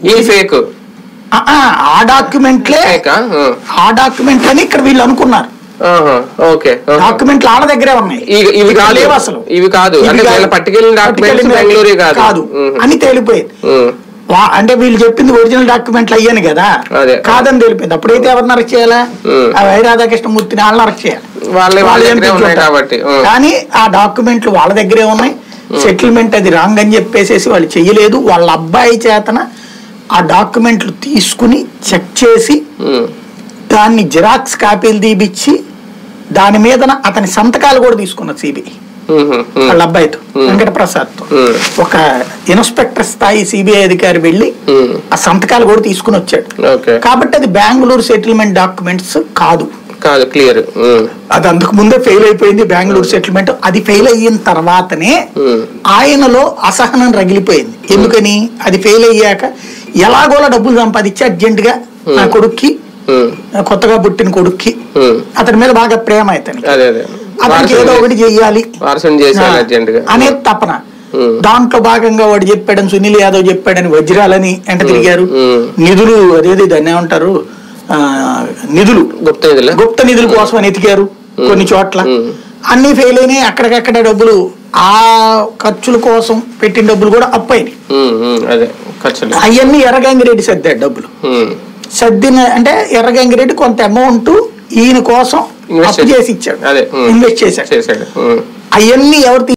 ఈ ఫేక్ ఆ, ఆ, ఆ డాక్యుమెంట్లే ఫేకా ఆ డాక్యుమెంట్ అని ఇక్కడ వీళ్ళు అనుకున్నారు ఓకే డాక్యుమెంట్లు ఆడ దగ్గరే ఉన్నాయి ఇవి- ఇవి ఇక్కడ కాదు. లేవు అసలు ఇవి కాదు. ఇవి అంటే కాదు. వీళ్ళ పట్టుకెళ్ళిన documents పట్టుకెళ్ళిన బెంగళూరే కాదు. కాదు మ్మ్. అని తేలిపోయింది వా- అంటే వీళ్ళు చెప్పింది ఒరిజినల్ డాక్యుమెంట్లు అయ్యాను కదా అదే. కాదని తెలిపింది అప్పుడైతే ఎవరిని అరెస్ట్ చేయాలా మ్మ్. ఆ వై రాధాకృష్ణమూర్తిని వాళ్ళని అరెస్ట్ చేయాలి వాళ్ళే వాళ్ళ వాళ్ళు ఏం దగ్గరే ఉన్నాయి తెచ్చుకుంటారు. కాబట్టి మ్మ్. కానీ ఆ డాక్యుమెంట్లు వాళ్ళ దగ్గరే ఉన్నాయి సెటిల్మెంట్ అది రాంగ్ అని చెప్పేసేసి వాళ్ళు చెయ్యలేదు వాళ్ళ అబ్బాయి చేతన ఆ డాక్యుమెంట్లు తీసుకుని చెక్ చేసి మ్మ్. దాన్ని జిరాక్స్ కాపీలు తీపిచ్చి దాని మీద అతని సంతకాలు కూడా తీసుకున్నది సిబిఐ మ్మ్. మ్మ్. వాళ్ళ అబ్బాయితో మ్మ్. వెంకటప్రసాద్ తో మ్మ్. ఒక ఇన్స్పెక్టర్ స్థాయి సిబిఐ అధికారి వెళ్ళి మ్మ్. ఆ సంతకాలు కూడా తీసుకుని వచ్చాడు ఓకే కాబట్టి అది బెంగళూరు సెటిల్మెంట్ డాక్యుమెంట్స్ కాదు కాదు క్లియర్ అది అందుకు ముందే ఫెయిల్ అయిపోయింది బెంగళూరు సెటిల్మెంట్ అది ఫెయిల్ అయిన తర్వాతనే మ్మ్. ఆయనలో అసహనం రగిలిపోయింది ఎందుకని అది ఫెయిల్ అయ్యాక ఎలాగోలా డబ్బులు సంపాదించి అర్జెంట్ గా నా కొడుక్కి కొత్తగా పుట్టిన కొడుక్కి అతని మీద బాగా ప్రేమ అవుతాను అదే అదే అతనికి ఏదో ఒకటి చెయ్యాలి వారసుని చేసేయాలి ఆ, అర్జెంట్ గా అనేది తపన ఉమ్. దాంట్లో భాగంగా వాడు చెప్పాడని సునీల్ యాదవ్ చెప్పాడని వజ్రాలని ఎంట తిరిగారు ఉమ్. నిధులు అదేది దాన్ని ఏమంటారు ఆ, నిధులు గుప్త నిధుల గుప్త నిధుల కోసం అని ఎతికారు కొన్ని చోట్ల ఉమ్. అన్ని ఫెయిల్ అయినాయి అక్కడికక్కడ డబ్బులు ఆ ఖర్చుల కోసం పెట్టిన డబ్బులు కూడా అప్పైనాయి అదే ఖర్చులు అవన్నీ ఎర్రగంగిరెడ్డి సర్దాడు డబ్బులు ఉమ్. సర్దిన అంటే ఎర్రగంగిరెడ్డి కొంత అమౌంట్ ఈయన కోసం Invest అప్పు చేసి- చేసి ఇచ్చాడు అదే ఉమ్. ఇన్వెస్ట్ చేశాడు చేశాడు ఉమ్. అవన్నీ ఎవరు